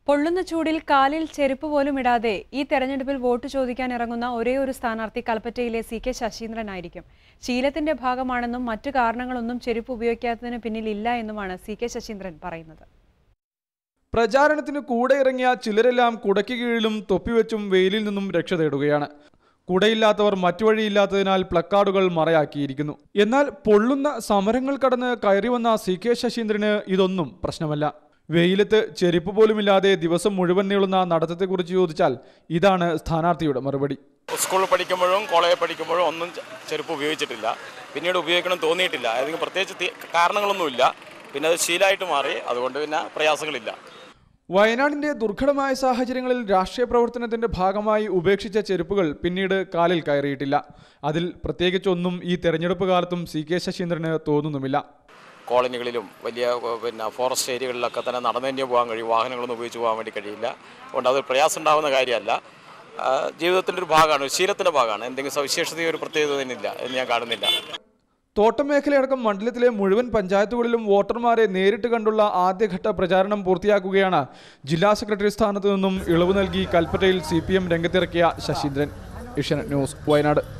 പൊള്ളുന്ന ചൂടിൽ കാലിൽ ചെരുപ്പ് പോലും ഇടാതെ ഈ തെരഞ്ഞെടുപ്പിൽ വോട്ട് ചോദിക്കാൻ ഇറങ്ങുന്ന ഒരേ ഒരു സ്ഥാനാർത്ഥി കൽപ്പറ്റയിലെ സി കെ ശശീന്ദ്രനായിരിക്കും ശീലത്തിന്റെ ഭാഗമാണെന്നും മറ്റു കാരണങ്ങളൊന്നും ചെരുപ്പ് ഉപയോഗിക്കാത്തതിന് പിന്നിലില്ല എന്നുമാണ് സി കെ ശശീന്ദ്രൻ പറയുന്നത് പ്രചാരണത്തിന് കൂടെ ഇറങ്ങിയ ചിലരെല്ലാം കുടയ്ക്ക് കീഴിലും തൊപ്പിവെച്ചും വെയിലിൽ നിന്നും രക്ഷ തേടുകയാണ് കുടയില്ലാത്തവർ മറ്റു വഴിയില്ലാത്തതിനാൽ പ്ലക്കാർഡുകൾ മറയാക്കിയിരിക്കുന്നു എന്നാൽ പൊള്ളുന്ന സമരങ്ങൾ കടന്ന് കയറി വന്ന സി കെ ശശീന്ദ്രന് ഇതൊന്നും പ്രശ്നമല്ല വെയിലത്ത് ചെരുപ്പ് പോലുമില്ലാതെ ദിവസം മുഴുവൻ നീളുന്ന നടത്തത്തെക്കുറിച്ച് ചോദിച്ചാൽ ഇതാണ് സ്ഥാനാർത്ഥിയുടെ മറുപടി സ്കൂളിൽ പഠിക്കുമ്പോഴും കോളേജിൽ പഠിക്കുമ്പോഴും ഒന്നും ചെ- ചെരുപ്പ് ഉപയോഗിച്ചിട്ടില്ല പിന്നീട് ഉപയോഗിക്കണം തോന്നിയിട്ടില്ല ഏതെങ്കിലും പ്രത്യേകിച്ച് തി- കാരണങ്ങളൊന്നുമില്ല പിന്നെ അത് ശീലമായിട്ട് മാറി അതുകൊണ്ട് പിന്നെ പ്രയാസങ്ങളില്ല വയനാടിന്റെ ദുർഘടമായ സാഹചര്യങ്ങളിൽ രാഷ്ട്രീയ പ്രവർത്തനത്തിന്റെ ഭാഗമായി ഉപേക്ഷിച്ച ചെരുപ്പുകൾ പിന്നീട് കാലിൽ കയറിയിട്ടില്ല അതിൽ പ്രത്യേകിച്ചൊന്നും ഈ തെരഞ്ഞെടുപ്പ് കാലത്തും സി കെ ശശീന്ദ്രന് തോന്നുന്നുമില്ല കോളനികളിലും വലിയ ഏഹ്, പിന്നെ ഫോറസ്റ്റ് ഏരിയകളിലൊക്കെ തന്നെ നടന്നു തന്നെ പോകാൻ കഴിയും വാഹനങ്ങളൊന്നും ഉപയോഗിച്ച് പോകാൻ വേണ്ടി കഴിയില്ല അതുകൊണ്ട് അത് പ്രയാസം ഉണ്ടാകുന്ന കാര്യമല്ല ആ, ജീവിതത്തിൻ്റെ ഒരു ഭാഗമാണ് ഒരു ശീലത്തിൻ്റെ ഭാഗമാണ് എന്തെങ്കിലും സവിശേഷതയോ ഒരു പ്രത്യേകത തന്നെ ഇല്ല എന്ന് ഞാൻ കാണുന്നില്ല തോട്ടം മേഖലയടക്കം മണ്ഡലത്തിലെ മുഴുവൻ പഞ്ചായത്തുകളിലും വോട്ടർമാരെ നേരിട്ട് കണ്ടുള്ള ആദ്യഘട്ട പ്രചാരണം പൂർത്തിയാക്കുകയാണ് ജില്ലാ സെക്രട്ടറി സ്ഥാനത്തു നിന്നും ഇളവ് നൽകി കൽപ്പറ്റയിൽ സി പി എം രംഗത്തിറക്കിയ ശശീന്ദ്രൻ ഏഷ്യാനെറ്റ് ന്യൂസ് വയനാട്